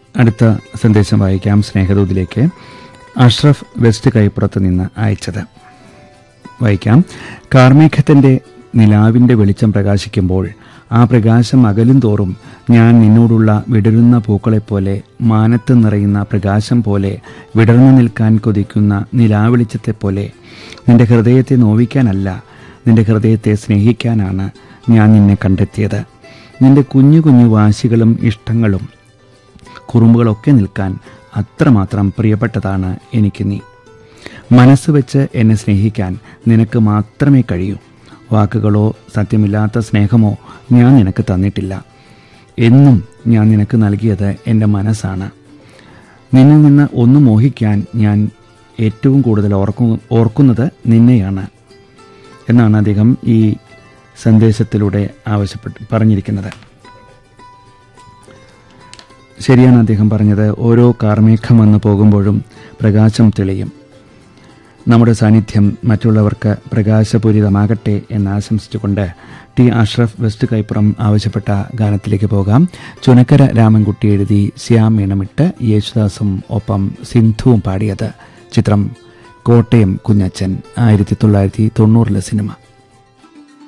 അടുത്ത സന്ദേശം വായിക്കാം സ്നേഹദൂതിലേക്ക് അഷ്റഫ് വെസ്റ്റ് കൈപ്പുറത്ത് നിന്ന് അയച്ചത് വായിക്കാം കാർമേഘത്തിന്റെ നിലാവിന്റെ വെളിച്ചം പ്രകാശിക്കുമ്പോൾ ആ പ്രകാശം അകലും തോറും ഞാൻ നിന്നോടുള്ള വിടരുന്ന പൂക്കളെപ്പോലെ മാനത്ത് നിറയുന്ന പ്രകാശം പോലെ വിടർന്നു നിൽക്കാൻ കൊതിക്കുന്ന നിലാവെളിച്ചത്തെപ്പോലെ നിന്റെ ഹൃദയത്തെ നോവിക്കാനല്ല നിന്റെ ഹൃദയത്തെ സ്നേഹിക്കാനാണ് ഞാൻ നിന്നെ കണ്ടെത്തിയത് നിന്റെ കുഞ്ഞു കുഞ്ഞു വാശികളും ഇഷ്ടങ്ങളും കുറുമ്പുകളൊക്കെ നിൽക്കാൻ അത്രമാത്രം പ്രിയപ്പെട്ടതാണ് എനിക്ക് നീ മനസ്സ് വെച്ച് എന്നെ സ്നേഹിക്കാൻ നിനക്ക് മാത്രമേ കഴിയൂ വാക്കുകളോ സത്യമില്ലാത്ത സ്നേഹമോ ഞാൻ നിനക്ക് തന്നിട്ടില്ല എന്നും ഞാൻ നിനക്ക് നൽകിയത് എൻ്റെ മനസ്സാണ് നിന്നിൽ നിന്ന് ഒന്ന് മോഹിക്കാൻ ഞാൻ ഏറ്റവും കൂടുതൽ ഓർക്കു ഓർക്കുന്നത് നിന്നെയാണ് എന്നാണ് അദ്ദേഹം ഈ സന്ദേശത്തിലൂടെ ആവശ്യപ്പെട്ട് പറഞ്ഞിരിക്കുന്നത് ശരിയാണ് അദ്ദേഹം പറഞ്ഞത് ഓരോ കാർമേഘം വന്നു പോകുമ്പോഴും പ്രകാശം തെളിയും നമ്മുടെ സാന്നിധ്യം മറ്റുള്ളവർക്ക് പ്രകാശപൂരിതമാകട്ടെ എന്ന് ആശംസിച്ചുകൊണ്ട് ടി അഷ്റഫ് വെസ്റ്റ് കൈപ്പുറം ആവശ്യപ്പെട്ട ഗാനത്തിലേക്ക് പോകാം ചുനക്കര രാമൻകുട്ടി എഴുതി ശ്യാം ഈണമിട്ട് യേശുദാസും ഒപ്പം സിന്ധുവും പാടിയത് ചിത്രം കോട്ടയം കുഞ്ഞച്ചൻ ആയിരത്തി തൊള്ളായിരത്തി തൊണ്ണൂറിലെ സിനിമ